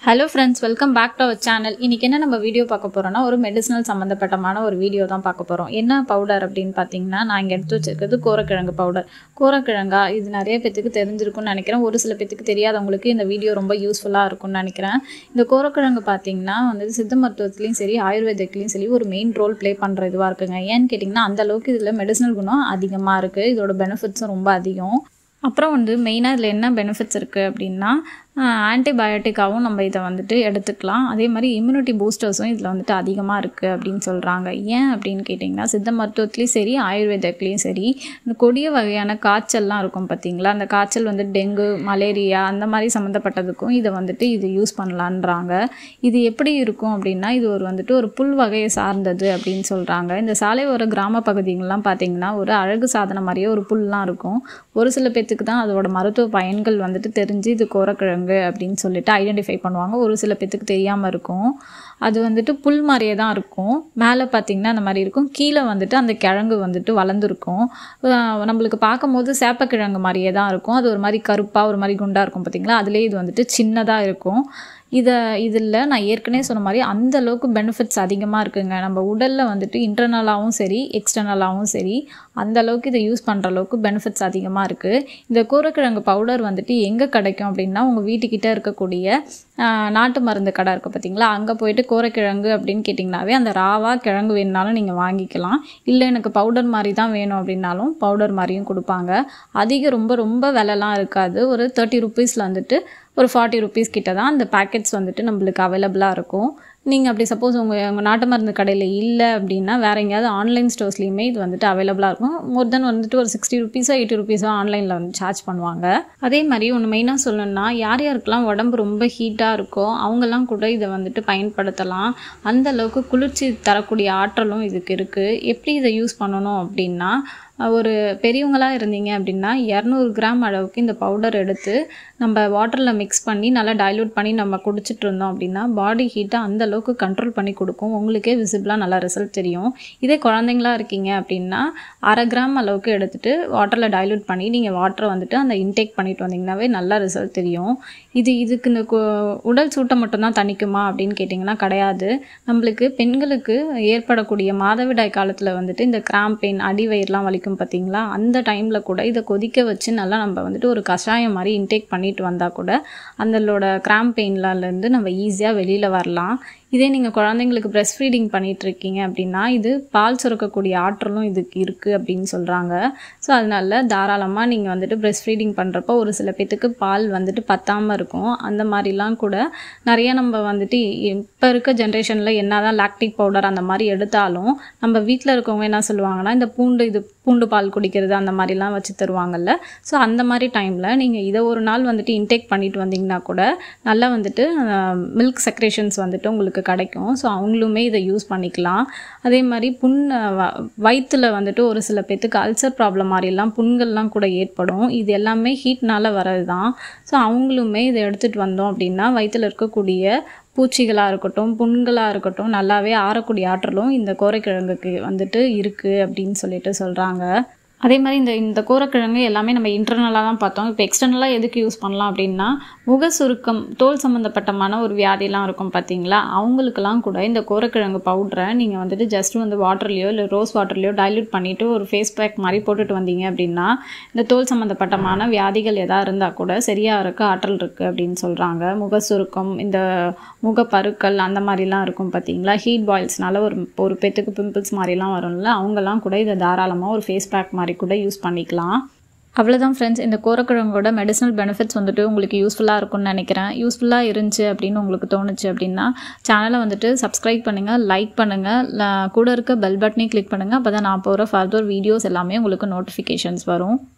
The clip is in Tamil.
hello friends welcome back to our channel இன்றைக்கி என்ன நம்ம வீடியோ பார்க்க போகிறோம்னா ஒரு மெடிசனல் சம்மந்தப்பட்டமான ஒரு வீடியோ தான் பார்க்க போகிறோம் என்ன பவுடர் அப்படின்னு பார்த்தீங்கன்னா நான் இங்கே எடுத்து வச்சிருக்கிறது கோரக்கிழங்கு பவுடர் கோரக்கிழங்கா இது நிறைய பேத்துக்கு தெரிஞ்சிருக்கும்னு நினைக்கிறேன் ஒரு சில பேத்துக்கு தெரியாதவங்களுக்கு இந்த வீடியோ ரொம்ப யூஸ்ஃபுல்லாக இருக்கும்னு நினைக்கிறேன் இந்த கோரக்கிழங்கு பார்த்தீங்கன்னா வந்து சித்த மருத்துவத்துலேயும் சரி ஆயுர்வேதத்துலேயும் சரி ஒரு மெயின் ரோல் ப்ளே பண்ணுற இதுவாக இருக்குங்க ஏன்னு கேட்டிங்கன்னா அந்த அளவுக்கு இதில் மெடிசனல் குணம் அதிகமாக இருக்குது இதோட பெனிஃபிட்ஸும் ரொம்ப அதிகம் அப்புறம் வந்து மெயினாக இதில் என்ன பெனிஃபிட்ஸ் இருக்குது அப்படின்னா ஆன்டிபயோட்டிக்காகவும் நம்ம இதை வந்துட்டு எடுத்துக்கலாம் அதே மாதிரி இம்யூனிட்டி பூஸ்டர்ஸும் இதில் வந்துட்டு அதிகமாக இருக்குது அப்படின்னு சொல்கிறாங்க ஏன் அப்படின்னு கேட்டிங்கன்னா சித்த மருத்துவத்துலேயும் சரி ஆயுர்வேதத்துலேயும் சரி இந்த கொடிய வகையான காய்ச்சல்லாம் இருக்கும் பார்த்தீங்களா அந்த காய்ச்சல் வந்து டெங்கு மலேரியா அந்த மாதிரி சம்மந்தப்பட்டதுக்கும் இதை வந்துட்டு இது யூஸ் பண்ணலான்றாங்க இது எப்படி இருக்கும் அப்படின்னா இது ஒரு வந்துட்டு ஒரு புல் வகையை சார்ந்தது அப்படின்னு சொல்கிறாங்க இந்த சாலை ஓர கிராம பகுதிகள்லாம் பார்த்தீங்கன்னா ஒரு அழகு சாதனம் மாதிரியே ஒரு புல்லாம் இருக்கும் ஒரு சில பேர்த்துக்கு தான் அதோட மருத்துவ பயன்கள் வந்துட்டு தெரிஞ்சு இது கோரக்கிழங்கு அப்படின்னு சொல்லிட்டு ஐடென்டிஃபை பண்ணுவாங்க ஒரு சில பேர்த்துக்கு தெரியாமல் இருக்கும் அது வந்துட்டு புல் மாதிரியே தான் இருக்கும் மேலே பார்த்தீங்கன்னா அந்த மாதிரி இருக்கும் கீழே வந்துட்டு அந்த கிழங்கு வந்துட்டு வளர்ந்துருக்கும் அஹ் நம்மளுக்கு பார்க்கும்போது சேப்பக்கிழங்கு மாதிரியே தான் இருக்கும் அது ஒரு மாதிரி கருப்பாக ஒரு மாதிரி குண்டாக இருக்கும் பார்த்தீங்களா அதுலேயே இது வந்துட்டு சின்னதாக இருக்கும் இதை இதில் நான் ஏற்கனவே சொன்ன மாதிரி அந்த அளவுக்கு பெனிஃபிட்ஸ் அதிகமாக இருக்குங்க நம்ம உடலில் வந்துட்டு இன்டர்னலாகவும் சரி எக்ஸ்டர்னலாகவும் சரி அந்த அளவுக்கு இதை யூஸ் பண்ணுற அளவுக்கு பெனிஃபிட்ஸ் அதிகமாக இருக்குது இந்த கூரக்கிழங்கு பவுடர் வந்துட்டு எங்கே கிடைக்கும் அப்படின்னா உங்கள் வீட்டுக்கிட்ட இருக்கக்கூடிய ஆஹ், நாட்டு மருந்து கடை இருக்குது பார்த்தீங்களா அங்கே போயிட்டு கோரக்கிழங்கு அப்படின்னு கேட்டிங்கனாவே அந்த ராவா கிழங்கு வேணுனாலும் நீங்கள் வாங்கிக்கலாம் இல்லை எனக்கு பவுடர் மாதிரி தான் வேணும் அப்படின்னாலும் பவுடர் மாதிரியும் கொடுப்பாங்க அதிக ரொம்ப ரொம்ப விலைலாம் இருக்காது ஒரு தேர்ட்டி ருபீஸில் வந்துட்டு ஒரு ஃபார்ட்டி ருபீஸ் கிட்ட தான் அந்த பேக்கெட்ஸ் வந்துட்டு நம்மளுக்கு அவைலபிளாக இருக்கும் நீங்கள் அப்படி சப்போஸ் உங்கள் உங்கள் நாட்டு மருந்து கடையில் இல்லை அப்படின்னா வேறு எங்கேயாவது ஆன்லைன் ஸ்டோர்ஸ்லேயுமே இது வந்துட்டு அவைலபிளாக இருக்கும் மோர் தென் வந்துட்டு ஒரு சிக்ஸ்டி ருபீஸோ எயிட்டி ருபீஸோ ஆன்லைனில் வந்து சார்ஜ் பண்ணுவாங்க அதே மாதிரி ஒன்று மெயினாக சொல்லணும்னா யார் யாருக்கெல்லாம் உடம்பு ரொம்ப ஹீட்டாக இருக்கோ அவங்கெல்லாம் கூட இதை வந்துட்டு பயன்படுத்தலாம் அந்த அளவுக்கு குளிர்ச்சி தரக்கூடிய ஆற்றலும் இதுக்கு இருக்குது எப்படி இதை யூஸ் பண்ணணும் அப்படின்னா ஒரு பெரியவங்களாக இருந்தீங்க அப்படின்னா இரநூறு கிராம் அளவுக்கு இந்த பவுடர் எடுத்து நம்ம வாட்டரில் மிக்ஸ் பண்ணி நல்லா டைல்யூட் பண்ணி நம்ம குடிச்சிட்டு இருந்தோம் அப்படின்னா பாடி ஹீட்டை அந்த அளவுக்கு கண்ட்ரோல் பண்ணி கொடுக்கும் உங்களுக்கே விசிபிளாக நல்லா ரிசல்ட் தெரியும் இதே குழந்தைங்களா இருக்கீங்க அப்படின்னா அரை கிராம் அளவுக்கு எடுத்துட்டு வாட்டரில் டைல்யூட் பண்ணி நீங்கள் வாட்டரை வந்துட்டு அந்த இன்டேக் பண்ணிட்டு வந்தீங்கன்னாவே நல்லா ரிசல்ட் தெரியும் இது இதுக்கு இந்த கு- உடல் சூட்டை மட்டும்தான் தணிக்குமா அப்படின்னு கேட்டிங்கன்னா கிடையாது நம்மளுக்கு பெண்களுக்கு ஏற்படக்கூடிய மாதவிடாய் காலத்தில் வந்துட்டு இந்த கிராம் பெயின் அடிவயிறுலாம் வலிக்கும் பார்த்தீங்களா அந்த டைமில் கூட இதை கொதிக்க வச்சு நல்லா நம்ம வந்துட்டு ஒரு கஷாயம் மாதிரி இன்டேக் பண்ணிட்டு வந்தால் கூட அந்தளோட கிராம் பெயின்லேருந்து நம்ம ஈஸியாக வெளியில் வரலாம் இதே நீங்கள் குழந்தைங்களுக்கு பிரஸ்ட் ஃபீடிங் பண்ணிட்டு இருக்கீங்க அப்படின்னா இது பால் சுரக்கக்கூடிய ஆற்றலும் இதுக்கு இருக்குது அப்படின்னு சொல்கிறாங்க ஸோ அதனால தாராளமாக நீங்கள் வந்துட்டு பிரஸ்ட் ஃபீடிங் பண்ணுறப்போ ஒரு சில பேத்துக்கு பால் வந்துட்டு பத்தாமல் இருக்கும் அந்த மாதிரிலாம் கூட நிறைய நம்ம வந்துட்டு இப்போ இருக்க ஜென்ரேஷனில் என்ன தான் லாக்டிக் பவுடர் அந்த மாதிரி எடுத்தாலும் நம்ம வீட்டில் இருக்கவங்க என்ன சொல்லுவாங்கன்னா இந்த பூண்டு இது பூண்டு பால் குடிக்கிறது அந்த மாதிரிலாம் வச்சு தருவாங்கல்ல ஸோ அந்த மாதிரி டைமில் நீங்கள் இதை ஒரு நாள் வந்துட்டு இன்டேக் பண்ணிட்டு வந்தீங்கன்னா கூட நல்லா வந்துட்டு மில்க் செக்ரேஷன்ஸ் வந்துட்டு உங்களுக்கு கிடைக்கும் ஸோ அவங்களுமே இதை யூஸ் பண்ணிக்கலாம் அதே மாதிரி புண் வயிற்றில் வந்துட்டு ஒரு சில பேத்துக்கு அல்சர் ப்ராப்ளம் மாதிரிலாம் புண்கள்லாம் கூட ஏற்படும் இது எல்லாமே ஹீட்னால வர்றது தான் ஸோ அவங்களுமே இதை எடுத்துகிட்டு வந்தோம் அப்படின்னா வயிற்றில் இருக்கக்கூடிய பூச்சிகளாக இருக்கட்டும் புண்களாக இருக்கட்டும் நல்லாவே ஆறக்கூடிய ஆற்றலும் இந்த கோரைக்கிழங்குக்கு வந்துட்டு இருக்குது அப்படின்னு சொல்லிட்டு சொல்கிறாங்க அதே மாதிரி இந்த இந்த கோரக்கிழங்கு எல்லாமே நம்ம இன்டர்னலாக தான் பார்த்தோம் இப்போ எக்ஸ்டர்னலாக எதுக்கு யூஸ் பண்ணலாம் அப்படின்னா முக சுருக்கம் தோல் சம்மந்தப்பட்டமான ஒரு வியாதிலாம் இருக்கும் பார்த்தீங்களா அவங்களுக்கெல்லாம் கூட இந்த கோரக்கிழங்கு பவுடரை நீங்கள் வந்துட்டு ஜஸ்ட் வந்து வாட்டர்லையோ இல்லை ரோஸ் வாட்டர்லையோ டைல்யூட் பண்ணிவிட்டு ஒரு ஃபேஸ் பேக் மாதிரி போட்டுட்டு வந்தீங்க அப்படின்னா இந்த தோல் சம்மந்தப்பட்டமான வியாதிகள் எதாக இருந்தால் கூட சரியாக இருக்க ஆற்றல் இருக்குது அப்படின்னு சொல்கிறாங்க முக சுருக்கம் இந்த முகப்பருக்கள் அந்த மாதிரிலாம் இருக்கும் பார்த்தீங்களா ஹீட் பாயில்ஸ்னால ஒரு ஒரு பேத்துக்கு பிம்பிள்ஸ் மாதிரிலாம் வரும்ல அவங்கெல்லாம் கூட இதை தாராளமாக ஒரு ஃபேஸ் பேக் மாதிரி கூட யூஸ் பண்ணிக்கலாம் அவ்வளோதான் ஃப்ரெண்ட்ஸ் இந்த கோரக்கிழங்கோட மெடிசனல் பெனிஃபிட்ஸ் வந்துட்டு உங்களுக்கு யூஸ்ஃபுல்லாக இருக்கும்னு நினைக்கிறேன் யூஸ்ஃபுல்லாக இருந்துச்சு அப்படின்னு உங்களுக்கு தோணுச்சு அப்படின்னா சேனலை வந்துட்டு சப்ஸ்கிரைப் பண்ணுங்கள் லைக் பண்ணுங்கள் கூட இருக்க பெல் பட்டனையும் கிளிக் பண்ணுங்கள் அப்போ தான் நான் போகிற ஃபர்தர் வீடியோஸ் எல்லாமே உங்களுக்கு நோட்டிஃபிகேஷன்ஸ் வரும்